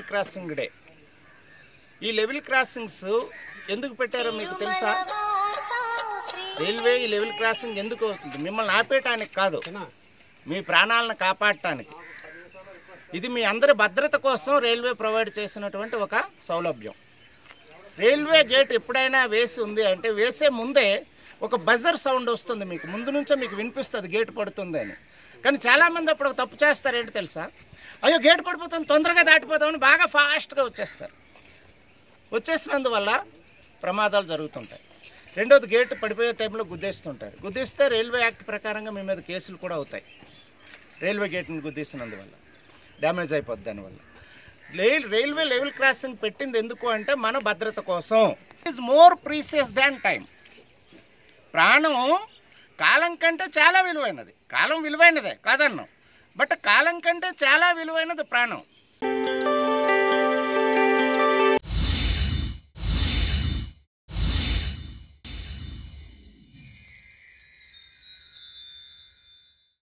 crossing day ఈ level crossings ఎందుకు పెట్టారో మీకు తెలుసా రైల్వే ఈ లెవెల్ క్రాసింగ్ ఎందుకు అవుతుంది మిమ్మల్ని ఆపేయటానికి కాదు మీ ప్రాణాలను కాపాడటానికి ఇది మీ అందరి భద్రత కోసం రైల్వే ప్రొవైడ్ చేసినటువంటి ఒక సౌలభ్యం రైల్వే గేట్ ఎప్పుడైనా వేసి ఉంది అంటే వేసే ముందే ఒక బజర్ సౌండ్ వస్తుంది మీకు ముందు నుంచే మీకు వినిపిస్తుంది గేట్ పడుతుంది అని కానీ చాలామంది అప్పుడు ఒక తప్పు చేస్తారేంటి తెలుసా అయ్యో గేట్ పడిపోతుంది తొందరగా దాటిపోతామని బాగా ఫాస్ట్గా వచ్చేస్తారు వచ్చేసినందువల్ల ప్రమాదాలు జరుగుతుంటాయి రెండోది గేట్ పడిపోయే టైంలో గుద్దేస్తుంటారు గుద్దేస్తే రైల్వే యాక్ట్ ప్రకారంగా మీ మీద కేసులు కూడా అవుతాయి రైల్వే గేట్ని గుద్దేసినందువల్ల డ్యామేజ్ అయిపోద్ది దానివల్ల రైల్ రైల్వే లెవెల్ క్రాసింగ్ పెట్టింది ఎందుకు అంటే మన భద్రత కోసం is more precious than time ప్రాణం కాలం కంటే చాలా విలువైనది కాలం విలువైనదే కాదన్నాం బట్ కాలం కంటే చాలా విలువైనది ప్రాణం